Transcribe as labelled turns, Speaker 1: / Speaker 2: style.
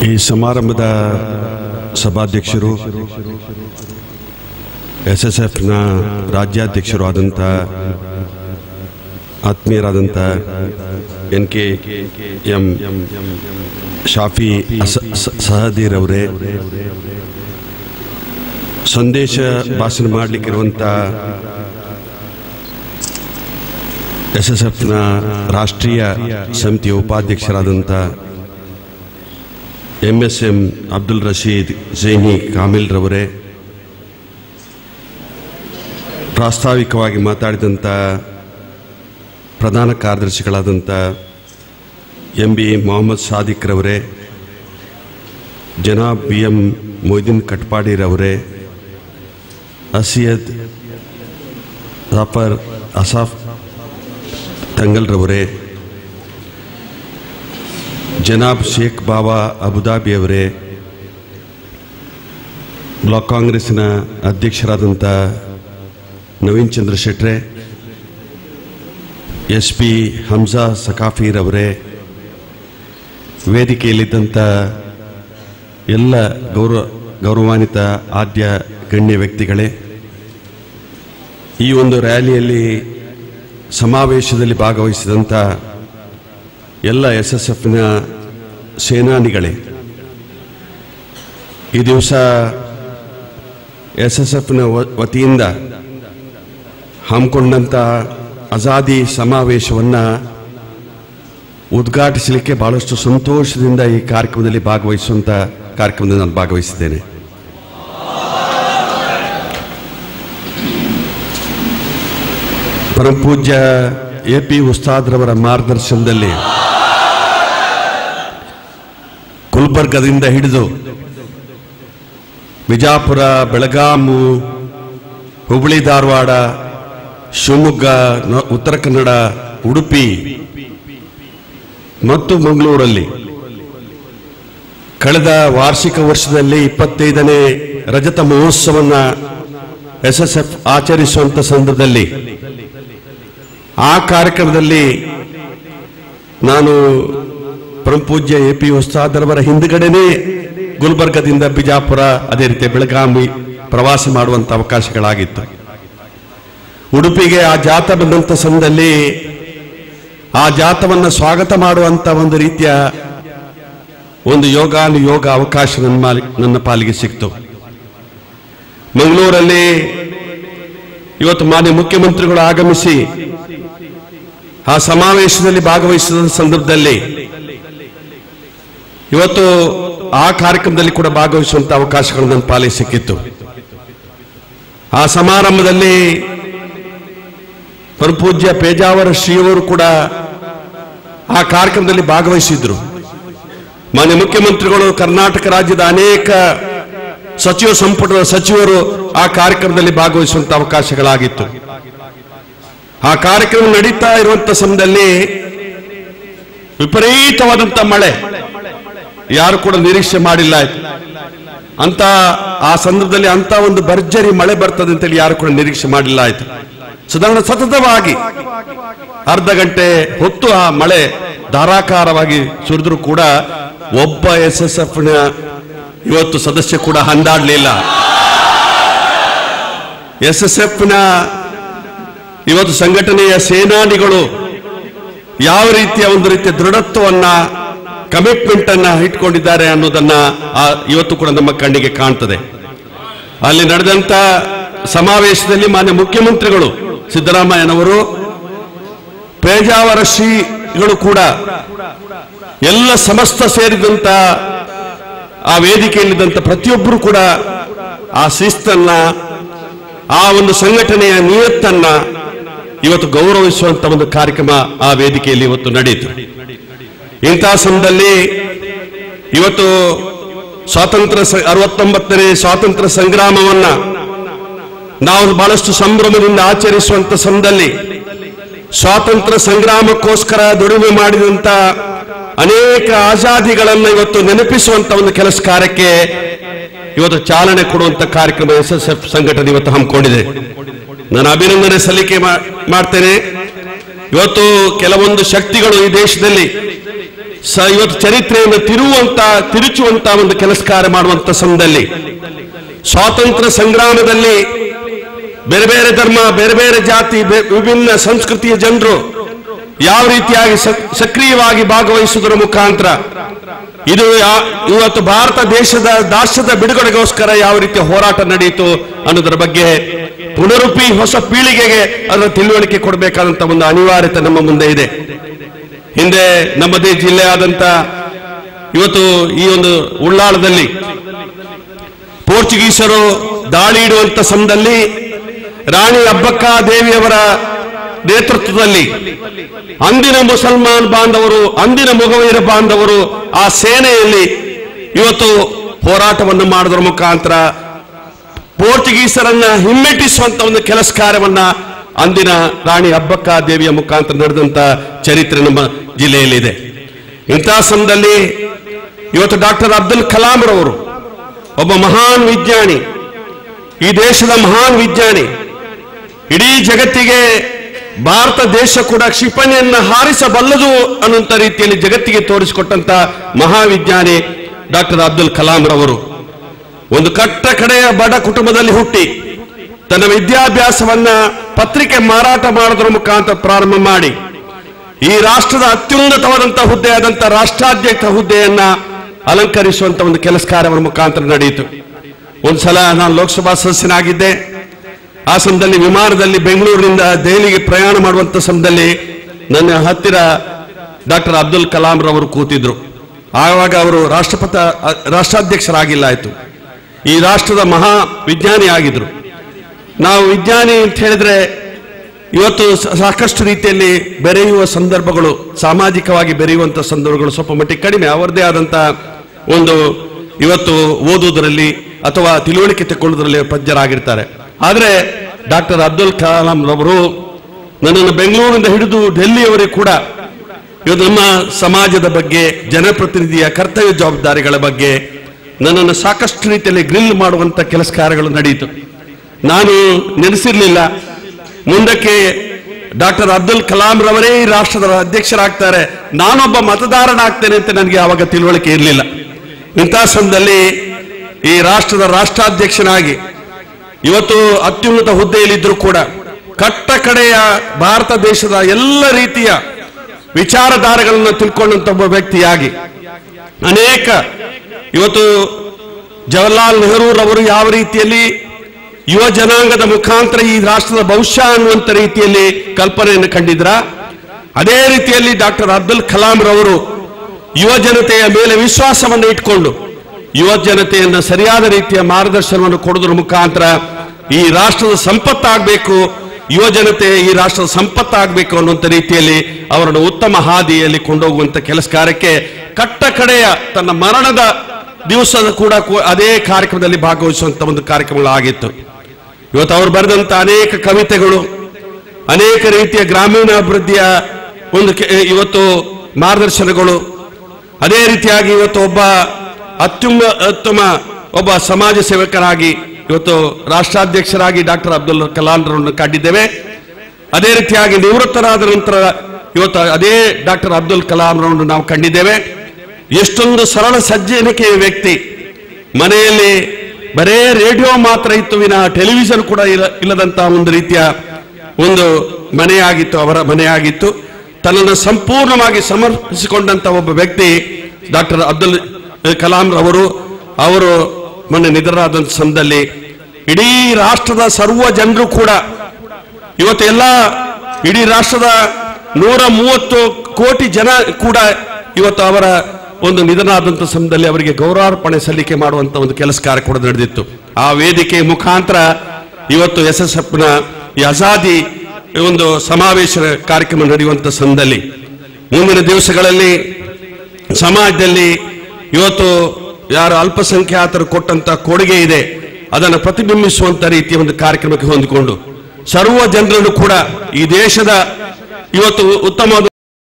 Speaker 1: ಈ ಸಮಾರಂಭದ ಸಭಾಧ್ಯಕ್ಷರು ಎಸ್ ಎಸ್ ಎಫ್ನ ರಾಜ್ಯಾಧ್ಯಕ್ಷರು ಆದಂಥ ಆತ್ಮೀಯರಾದಂಥ ಎನ್ ಕೆ ಎಂ ಶಾಫಿ ಅಸ- ಸ- ಸಹದೀರವರೇ ಸಂದೇಶ ಭಾಷಣ ಮಾಡಲಿಕ್ಕಿರುವಂಥ ಎಸ್ ಎಸ್ ಎಫ್ನ ರಾಷ್ಟ್ರೀಯ ಸಮಿತಿಯ ಉಪಾಧ್ಯಕ್ಷರಾದಂಥ M S M Abdul Rasheed Jaini Kamil ರವರೇ ಪ್ರಾಸ್ತಾವಿಕವಾಗಿ ಮಾತಾಡಿದಂಥ ಪ್ರಧಾನ ಕಾರ್ಯದರ್ಶಿಗಳಾದಂಥ ಎಂ ಬಿ ಮೊಹಮ್ಮದ್ ಸಾದಿಕ್ ರವರೇ ಜನಾಬ್ ಬಿ ಎಂ ಮೊಯ್ದೀನ್ ಕಟ್ಪಾಡಿರವರೇ ಅಸಿಯದ್ ಜಾಫರ್ ಅಸಾಫ್ ತಂಗಲ್ರವರೇ ಜನಾಬ್ ಶೇಖ್ ಬಾಬಾ ಅಬುದಾಬಿ ಅವರೇ ಬ್ಲಾಕ್ ಕಾಂಗ್ರೆಸ್ಸಿನ ಅಧ್ಯಕ್ಷರಾದಂಥ ನವೀನ್ ಚಂದ್ರ ಶೆಟ್ರೆ ಎಸ್ ಪಿ ಹಂಸಾ ಸಕಾಫಿರವರೇ ವೇದಿಕೆಯಲ್ಲಿದ್ದಂಥ ಎಲ್ಲ ಗೌರವ ಗೌರವಾನ್ವಿತ ಆದ್ಯ ಗಣ್ಯ ವ್ಯಕ್ತಿಗಳೇ ಈ ಒಂದು ರ್ಯಾಲಿಯಲ್ಲಿ ಸಮಾವೇಶದಲ್ಲಿ ಭಾಗವಹಿಸಿದಂಥ ಎಲ್ಲ ಎಸ್ ಎಸ್ ಎಫ್ನ ಸೇನಾನಿಗಳೇ ಈ ದಿವಸ ಎಸ್ ಎಸ್ ಎಫ್ನ ವತಿಯಿಂದ ಹಮ್ಮಿಕೊಂಡಂಥ ಅಜಾದಿ ಸಮಾವೇಶವನ್ನು ಉದ್ಘಾಟಿಸಲಿಕ್ಕೆ ಬಹಳಷ್ಟು ಸಂತೋಷದಿಂದ ಈ ಕಾರ್ಯಕ್ರಮದಲ್ಲಿ ಭಾಗವಹಿಸುವಂಥ ಕಾರ್ಯಕ್ರಮದಲ್ಲಿ ನಾನು ಭಾಗವಹಿಸಿದ್ದೇನೆ ಪರಮಪೂಜ್ಯ ಎ ಪಿ ಉಸ್ತಾದ್ರವರ ಮಾರ್ಗದರ್ಶನದಲ್ಲಿ ಗುಲ್ಬರ್ಗದಿಂದ ಹಿಡಿದು ಬಿಜಾಪುರ ಬೆಳಗಾಮು ಹುಬ್ಬಳ್ಳಿ ಧಾರವಾಡ ಶಿವಮೊಗ್ಗ ನ- ಉತ್ತರ ಕನ್ನಡ ಉಡುಪಿ ಮತ್ತು ಮಂಗಳೂರಲ್ಲಿ ಕಳೆದ ವಾರ್ಷಿಕ ವರ್ಷದಲ್ಲಿ ಇಪ್ಪತ್ತೈದನೇ ರಜತ ಮಹೋತ್ಸವನ್ನ ಎಸ್ ಎಸ್ ಎಫ್ ಆಚರಿಸುವಂತ ಸಂದರ್ಭದಲ್ಲಿ ಆ ಕಾರ್ಯಕ್ರಮದಲ್ಲಿ ನಾನು ಪರಮಪೂಜ್ಯ ಎ ಪಿ ಉಸ್ತಾದರವರ ಹಿಂದುಗಡೆನೇ ಗುಲ್ಬರ್ಗದಿಂದ ಬಿಜಾಪುರ ಅದೇ ರೀತಿ ಬೆಳಗಾವಿ ಪ್ರವಾಸ ಮಾಡುವಂತ ಅವಕಾಶಗಳಾಗಿತ್ತು ಉಡುಪಿಗೆ ಆ ಜಾತ ಬಂದಂತ ಸಮಯದಲ್ಲಿ ಆ ಜಾತವನ್ನು ಸ್ವಾಗತ ಮಾಡುವಂತ ಒಂದು ರೀತಿಯ ಒಂದು ಯೋಗಾನುಯೋಗ ಅವಕಾಶ ನನ್ನ ಮಾಲಿ- ನನ್ನ ಪಾಲಿಗೆ ಸಿಕ್ತು ಮಂಗಳೂರಲ್ಲಿ ಇವತ್ತು ಮಾನ್ಯ ಮುಖ್ಯಮಂತ್ರಿಗಳು ಆಗಮಿಸಿ ಆ ಸಮಾವೇಶದಲ್ಲಿ ಭಾಗವಹಿಸಿದ ಸಂದರ್ಭದಲ್ಲಿ ಇವತ್ತು ಆ ಕಾರ್ಯಕ್ರಮದಲ್ಲಿ ಕೂಡ ಭಾಗವಹಿಸುವಂತ ಅವಕಾಶಗಳು ನನ್ನ ಪಾಲಿಗೆ ಸಿಕ್ಕಿತ್ತು ಆ ಸಮಾರಂಭದಲ್ಲಿ ಪರಪೂಜ್ಯ ಪೇಜಾವರ ಶ್ರೀಯವರು ಕೂಡ ಆ ಕಾರ್ಯಕ್ರಮದಲ್ಲಿ ಭಾಗವಹಿಸಿದ್ರು ಮಾನ್ಯ ಮುಖ್ಯಮಂತ್ರಿಗಳು ಕರ್ನಾಟಕ ರಾಜ್ಯದ ಅನೇಕ ಸಚಿವ ಸಂಪುಟದ ಸಚಿವರು ಆ ಕಾರ್ಯಕ್ರಮದಲ್ಲಿ ಭಾಗವಹಿಸುವಂತ ಅವಕಾಶಗಳಾಗಿತ್ತು ಆ ಕಾರ್ಯಕ್ರಮ ನಡೀತಾ ಇರುವಂತ ಸಮಯದಲ್ಲಿ ವಿಪರೀತವಾದಂತ ಮಳೆ ಯಾರು ಕೂಡ ನಿರೀಕ್ಷೆ ಮಾಡಿಲ್ಲ ಅಂತ ಆ ಸಂದರ್ಭದಲ್ಲಿ ಅಂತ ಒಂದು ಭರ್ಜರಿ ಮಳೆ ಬರ್ತದೆ ಅಂತೇಳಿ ಯಾರು ಕೂಡ ನಿರೀಕ್ಷೆ ಮಾಡಿಲ್ಲ ಆಯ್ತು ಸಾಧಾರಣ ಸತತವಾಗಿ ಅರ್ಧ ಗಂಟೆ ಹೊತ್ತು ಆ ಮಳೆ ಧಾರಾಕಾರವಾಗಿ ಸುರಿದ್ರು ಕೂಡ ಒಬ್ಬ ಎಸ್ ಎಸ್ ಎಫ್ ನ ಇವತ್ತು ಸದಸ್ಯ ಕೂಡ ಹಂದಾಡ್ಲಿಲ್ಲ ಎಸ್ ಎಸ್ ಎಫ್ ನ ಇವತ್ತು ಸಂಘಟನೆಯ ಸೇನಾನಿಗಳು ಯಾವ ರೀತಿಯ ಒಂದು ರೀತಿಯ ದೃಢತ್ವವನ್ನ ಕಮಿಟ್ಮೆಂಟ್ ಅನ್ನ ಇಟ್ಕೊಂಡಿದ್ದಾರೆ ಅನ್ನೋದನ್ನ ಆ ಇವತ್ತು ಕೂಡ ನಮ್ಮ ಕಣ್ಣಿಗೆ ಕಾಣ್ತದೆ ಅಲ್ಲಿ ನಡೆದಂತ ಸಮಾವೇಶದಲ್ಲಿ ಮಾನ್ಯ ಮುಖ್ಯಮಂತ್ರಿಗಳು ಸಿದ್ದರಾಮಯ್ಯನವರು ಪೇಜಾವರ ಶ್ರೀಗಳು ಕೂಡ ಎಲ್ಲ ಸಮಸ್ತ ಸೇರಿದಂತ ಆ ವೇದಿಕೆಯಲ್ಲಿದ್ದಂತ ಪ್ರತಿಯೊಬ್ಬರು ಕೂಡ ಆ ಶಿಸ್ತನ್ನ ಆ ಒಂದು ಸಂಘಟನೆಯ ನಿಯತ್ತನ್ನ ಇವತ್ತು ಗೌರವಿಸುವಂತ ಒಂದು ಕಾರ್ಯಕ್ರಮ ಆ ವೇದಿಕೆಯಲ್ಲಿ ಇವತ್ತು ನಡೆಯಿತು ಇಂತಹ ಸಮಯದಲ್ಲಿ ಇವತ್ತು ಸ್ವಾತಂತ್ರ್ಯ ಸ- ಅರವತ್ತೊಂಬತ್ತನೇ ಸ್ವಾತಂತ್ರ್ಯ ಸಂಗ್ರಾಮವನ್ನ ನಾವು ಬಹಳಷ್ಟು ಸಂಭ್ರಮದಿಂದ ಆಚರಿಸುವಂತ ಸಮಯದಲ್ಲಿ ಸ್ವಾತಂತ್ರ್ಯ ಸಂಗ್ರಾಮಕ್ಕೋಸ್ಕರ ದುಡಿಮೆ ಮಾಡಿದಂತ ಅನೇಕ ಆಜಾದಿಗಳನ್ನು ಇವತ್ತು ನೆನಪಿಸುವಂತ ಒಂದು ಕೆಲಸ ಕಾರ್ಯಕ್ಕೆ ಇವತ್ತು ಚಾಲನೆ ಕೊಡುವಂತ ಕಾರ್ಯಕ್ರಮ ಎಸ್ ಎಸ್ ಎಫ್ ಸಂಘಟನೆ ಇವತ್ತು ಹಮ್ಮಿಕೊಂಡಿದೆ ನಾನು ಅಭಿನಂದನೆ ಸಲ್ಲಿಕೆ ಮಾ- ಮಾಡ್ತೇನೆ ಇವತ್ತು ಕೆಲವೊಂದು ಶಕ್ತಿಗಳು ಈ ದೇಶದಲ್ಲಿ ಸ ಇವತ್ತು ಚರಿತ್ರೆಯನ್ನು ತಿರುವಂತ ತಿರುಚುವಂತ ಒಂದು ಕೆಲಸ ಕಾರ್ಯ ಮಾಡುವಂತ ಸಮಯದಲ್ಲಿ ಸ್ವಾತಂತ್ರ್ಯ ಸಂಗ್ರಾಮದಲ್ಲಿ ಬೇರೆ ಬೇರೆ ಧರ್ಮ ಬೇರೆ ಬೇರೆ ಜಾತಿ ಬೆ- ವಿಭಿನ್ನ ಸಂಸ್ಕೃತಿಯ ಜನರು ಯಾವ ರೀತಿಯಾಗಿ ಸಕ್- ಸಕ್ರಿಯವಾಗಿ ಭಾಗವಹಿಸುವುದರ ಮುಖಾಂತರ ಇದು ಯಾ- ಇವತ್ತು ಭಾರತ ದೇಶದ ದಾಸ್ಯದ ಬಿಡುಗಡೆಗೋಸ್ಕರ ಯಾವ ರೀತಿಯ ಹೋರಾಟ ನಡೆಯಿತು ಅನ್ನೋದರ ಬಗ್ಗೆ ಪುನರುಪಿ ಹೊಸ ಪೀಳಿಗೆಗೆ ಅದರ ತಿಳುವಳಿಕೆ ಕೊಡಬೇಕಾದಂತ ಒಂದು ಅನಿವಾರ್ಯತೆ ನಮ್ಮ ಮುಂದೆ ಇದೆ ಹಿಂದೆ ನಮ್ಮದೇ ಜಿಲ್ಲೆ ಆದಂತ ಇವತ್ತು ಈ ಒಂದು ಉಳ್ಳಾಳದಲ್ಲಿ ಪೋರ್ಚುಗೀಸರು ದಾಳಿ ಇಡುವಂತ ಸಮಯದಲ್ಲಿ ರಾಣಿ ಅಬ್ಬಕ್ಕ ದೇವಿಯವರ ನೇತೃತ್ವದಲ್ಲಿ ಅಂದಿನ ಮುಸಲ್ಮಾನ್ ಬಾಂಧವರು ಅಂದಿನ ಮುಖವೀರ ಬಾಂಧವರು ಆ ಸೇನೆಯಲ್ಲಿ ಇವತ್ತು ಹೋರಾಟವನ್ನು ಮಾಡೋದ್ರ ಮುಖಾಂತರ ಪೋರ್ಚುಗೀಸರನ್ನ ಹಿಮ್ಮೆಟ್ಟಿಸುವಂತ ಒಂದು ಕೆಲಸ ಕಾರ್ಯವನ್ನ ಅಂದಿನ ರಾಣಿ ಅಬ್ಬಕ್ಕ ದೇವಿಯ ಮುಖಾಂತರ ನಡೆದಂತ ಚರಿತ್ರೆ ನಮ್ಮ ಜಿಲ್ಲೆಯಲ್ಲಿದೆ ಇಂತಹ ಸಮಯದಲ್ಲಿ ಇವತ್ತು ಡಾಕ್ಟರ್ ಅಬ್ದುಲ್ ಕಲಾಂ ರವರು ಒಬ್ಬ ಮಹಾನ್ ವಿಜ್ಞಾನಿ ಈ ದೇಶದ ಮಹಾನ್ ವಿಜ್ಞಾನಿ ಇಡೀ ಜಗತ್ತಿಗೆ ಭಾರತ ದೇಶ ಕೂಡ ಕ್ಷಿಪಣಿಯನ್ನ ಹಾರಿಸಬಲ್ಲದು ಅನ್ನುವಂತ ರೀತಿಯಲ್ಲಿ ಜಗತ್ತಿಗೆ ತೋರಿಸಿಕೊಟ್ಟಂತ ಮಹಾವಿಜ್ಞಾನಿ ಡಾಕ್ಟರ್ ಅಬ್ದುಲ್ ಕಲಾಂ ರವರು ಒಂದು ಕಟ್ಟ ಕಡೆಯ ಬಡ ಕುಟುಂಬದಲ್ಲಿ ಹುಟ್ಟಿ ತನ್ನ ವಿದ್ಯಾಭ್ಯಾಸವನ್ನ ಪತ್ರಿಕೆ ಮಾರಾಟ ಮಾಡೋದ್ರ ಮುಖಾಂತರ ಪ್ರಾರಂಭ ಮಾಡಿ ಈ ರಾಷ್ಟ್ರದ ಅತ್ಯುನ್ನತವಾದಂತಹ ಹುದ್ದೆಯಾದಂಥ ರಾಷ್ಟ್ರಾಧ್ಯಕ್ಷ ಹುದ್ದೆಯನ್ನ ಅಲಂಕರಿಸುವಂತ ಒಂದು ಕೆಲಸ ಕಾರ್ಯವರ ಮುಖಾಂತರ ನಡೆಯಿತು ಒಂದ್ಸಲ ನಾನು ಲೋಕಸಭಾ ಸದಸ್ಯನಾಗಿದ್ದೆ ಆ ಸಮಯದಲ್ಲಿ ವಿಮಾನದಲ್ಲಿ ಬೆಂಗಳೂರಿನಿಂದ ದೆಹಲಿಗೆ ಪ್ರಯಾಣ ಮಾಡುವಂತ ಸಮಯದಲ್ಲಿ ನನ್ನ ಹತ್ತಿರ ಡಾಕ್ಟರ್ ಅಬ್ದುಲ್ ಕಲಾಂ ರವರು ಕೂತಿದ್ರು ಆವಾಗ ಅವರು ರಾಷ್ಟ್ರಪತ ರಾಷ್ಟ್ರಾಧ್ಯಕ್ಷರಾಗಿಲ್ಲ ಆಯ್ತು ಈ ರಾಷ್ಟ್ರದ ಮಹಾ ವಿಜ್ಞಾನಿ ಆಗಿದ್ರು ನಾವು ವಿಜ್ಞಾನಿ ಅಂತ ಹೇಳಿದ್ರೆ ಇವತ್ತು ಸ- ಸಾಕಷ್ಟು ರೀತಿಯಲ್ಲಿ ಬೆರೆಯುವ ಸಂದರ್ಭಗಳು ಸಾಮಾಜಿಕವಾಗಿ ಬೆರೆಯುವಂತ ಸಂದರ್ಭಗಳು ಸ್ವಲ್ಪ ಮಟ್ಟಿಗೆ ಕಡಿಮೆ ಅವರದೇ ಆದಂತ ಒಂದು ಇವತ್ತು ಓದುವುದರಲ್ಲಿ ಅಥವಾ ತಿಳುವಳಿಕೆ ತಗೊಳ್ಳೋದ್ರಲ್ಲಿ ಪಜ್ಜರಾಗಿರ್ತಾರೆ ಆದರೆ ಡಾಕ್ಟರ್ ಅಬ್ದುಲ್ ಕಲಾಂ ರವರು ನನ್ನನ್ನು ಬೆಂಗಳೂರಿನಿಂದ ಹಿಡಿದು ಡೆಲ್ಲಿಯವರೆಗೂ ಕೂಡ ಇವತ್ತು ನಮ್ಮ ಸಮಾಜದ ಬಗ್ಗೆ ಜನಪ್ರತಿನಿಧಿಯ ಕರ್ತವ್ಯ ಜವಾಬ್ದಾರಿಗಳ ಬಗ್ಗೆ ನನ್ನನ್ನು ಸಾಕಷ್ಟು ರೀತಿಯಲ್ಲಿ ಗ್ರಿಲ್ ಮಾಡುವಂತ ಕೆಲಸ ಕಾರ್ಯಗಳು ನಡೆಯಿತು ನಾನು ನೆನೆಸಿರ್ಲಿಲ್ಲ ಮುಂದಕ್ಕೆ ಡಾಕ್ಟರ್ ಅಬ್ದುಲ್ ಕಲಾಂ ರವರೇ ಈ ರಾಷ್ಟ್ರದ ಅಧ್ಯಕ್ಷರಾಗ್ತಾರೆ ನಾನೊಬ್ಬ ಮತದಾರನಾಗ್ತೇನೆ ಅಂತ ನನಗೆ ಆವಾಗ ತಿಳುವಳಿಕೆ ಇರಲಿಲ್ಲ ಇಂತಹ ಸಮಯದಲ್ಲಿ ಈ ರಾಷ್ಟ್ರದ ರಾಷ್ಟ್ರಾಧ್ಯಕ್ಷನಾಗಿ ಇವತ್ತು ಅತ್ಯುನ್ನತ ಹುದ್ದೆಯಲ್ಲಿದ್ದರೂ ಕೂಡ ಕಟ್ಟ ಕಡೆಯ ಭಾರತ ದೇಶದ ಎಲ್ಲ ರೀತಿಯ ವಿಚಾರಧಾರೆಗಳನ್ನು ತಿಳ್ಕೊಂಡಂತ ಒಬ್ಬ ವ್ಯಕ್ತಿಯಾಗಿ ಅನೇಕ ಇವತ್ತು ಜವಾಹರ್ಲಾಲ್ ನೆಹರೂರವರು ಯಾವ ರೀತಿಯಲ್ಲಿ ಯುವ ಜನಾಂಗದ ಮುಖಾಂತರ ಈ ರಾಷ್ಟ್ರದ ಭವಿಷ್ಯ ಅನ್ನುವಂತ ರೀತಿಯಲ್ಲಿ ಕಲ್ಪನೆಯನ್ನು ಕಂಡಿದ್ರ ಅದೇ ರೀತಿಯಲ್ಲಿ ಡಾಕ್ಟರ್ ಅಬ್ದುಲ್ ಕಲಾಂ ರವರು ಯುವ ಜನತೆಯ ಮೇಲೆ ವಿಶ್ವಾಸವನ್ನು ಇಟ್ಕೊಂಡು ಯುವ ಜನತೆಯನ್ನು ಸರಿಯಾದ ರೀತಿಯ ಮಾರ್ಗದರ್ಶನವನ್ನು ಕೊಡೋದ್ರ ಮುಖಾಂತರ ಈ ರಾಷ್ಟ್ರದ ಸಂಪತ್ತಾಗಬೇಕು ಯುವ ಜನತೆ ಈ ರಾಷ್ಟ್ರದ ಸಂಪತ್ತಾಗಬೇಕು ಅನ್ನುವಂಥ ರೀತಿಯಲ್ಲಿ ಅವರನ್ನು ಉತ್ತಮ ಹಾದಿಯಲ್ಲಿ ಕೊಂಡೋಗುವಂತ ಕೆಲಸ ಕಾರ್ಯಕ್ಕೆ ಕಟ್ಟ ಕಡೆಯ ತನ್ನ ಮರಣದ ದಿವಸದ ಕೂಡ ಕೂ- ಅದೇ ಕಾರ್ಯಕ್ರಮದಲ್ಲಿ ಭಾಗವಹಿಸುವಂತ ಒಂದು ಕಾರ್ಯಕ್ರಮಗಳಾಗಿತ್ತು ಇವತ್ತು ಅವರು ಬರೆದಂತ ಅನೇಕ ಕವಿತೆಗಳು ಅನೇಕ ರೀತಿಯ ಗ್ರಾಮೀಣ ಅಭಿವೃದ್ಧಿಯ ಒಂದು ಕೆ- ಇವತ್ತು ಮಾರ್ಗದರ್ಶನಗಳು ಅದೇ ರೀತಿಯಾಗಿ ಇವತ್ತು ಒಬ್ಬ ಅತ್ಯುಮ ಉತ್ತಮ ಒಬ್ಬ ಸಮಾಜ ಸೇವಕರಾಗಿ ಇವತ್ತು ರಾಷ್ಟ್ರಾಧ್ಯಕ್ಷರಾಗಿ ಡಾಕ್ಟರ್ ಅಬ್ದುಲ್ ಕಲಾಂ ರವರನ್ನು ಕಂಡಿದ್ದೇವೆ ಅದೇ ರೀತಿಯಾಗಿ ನಿವೃತ್ತರಾದ ನಂತರ ಇವತ್ತು ಅದೇ ಡಾಕ್ಟರ್ ಅಬ್ದುಲ್ ಕಲಾಂ ರವರನ್ನು ನಾವು ಕಂಡಿದ್ದೇವೆ ಎಷ್ಟೊಂದು ಸರಳ ಸಜ್ಜನಿಕೆಯ ವ್ಯಕ್ತಿ ಮನೆಯಲ್ಲಿ ಬರೇ ರೇಡಿಯೋ ಮಾತ್ರ ಇತ್ತು ವಿನ ಟೆಲಿವಿಷನ್ ಕೂಡ ಇಲ್ಲ ಇಲ್ಲದಂತಹ ಒಂದು ರೀತಿಯ ಒಂದು ಮನೆಯಾಗಿತ್ತು ಅವರ ಮನೆಯಾಗಿತ್ತು ತನ್ನನ್ನು ಸಂಪೂರ್ಣವಾಗಿ ಸಮರ್ಪಿಸಿಕೊಂಡಂತ ಒಬ್ಬ ವ್ಯಕ್ತಿ ಡಾಕ್ಟರ್ ಅಬ್ದುಲ್ ಕಲಾಂ ರವರು ಅವರು ಮೊನ್ನೆ ನಿಧನರಾದಂಥ ಸಮಯದಲ್ಲಿ ಇಡೀ ರಾಷ್ಟ್ರದ ಸರ್ವ ಜನರು ಕೂಡ ಇವತ್ತು ಎಲ್ಲ ಇಡೀ ರಾಷ್ಟ್ರದ ನೂರ ಮೂವತ್ತು ಕೋಟಿ ಜನ ಕೂಡ ಇವತ್ತು ಅವರ ಒಂದು ನಿಧನ ಆದಂಥ ಸಮಯದಲ್ಲಿ ಅವರಿಗೆ ಗೌರವಾರ್ಪಣೆ ಸಲ್ಲಿಕೆ ಮಾಡುವಂತ ಒಂದು ಕೆಲಸ ಕಾರ್ಯ ಕೂಡ ನಡೆದಿತ್ತು ಆ ವೇದಿಕೆ ಮುಖಾಂತರ ಇವತ್ತು ಎಸ್ ಎಸ್ ಎಫ್ನ ಈ ಅಜಾದಿ ಒಂದು ಸಮಾವೇಶ ಕಾರ್ಯಕ್ರಮ ನಡೆಯುವಂತ ಸಮಯದಲ್ಲಿ ಮುಂದಿನ ದಿವಸಗಳಲ್ಲಿ ಸಮಾಜದಲ್ಲಿ ಇವತ್ತು ಯಾರು ಅಲ್ಪಸಂಖ್ಯಾತರು ಕೊಟ್ಟಂತ ಕೊಡುಗೆ ಇದೆ ಅದನ್ನು ಪ್ರತಿಬಿಂಬಿಸುವಂತ ರೀತಿಯ ಒಂದು ಕಾರ್ಯಕ್ರಮಕ್ಕೆ ಹೊಂದಿಕೊಂಡು ಸರ್ವ ಜನರನ್ನು ಕೂಡ ಈ ದೇಶದ ಇವತ್ತು ಉತ್ತಮವಾದ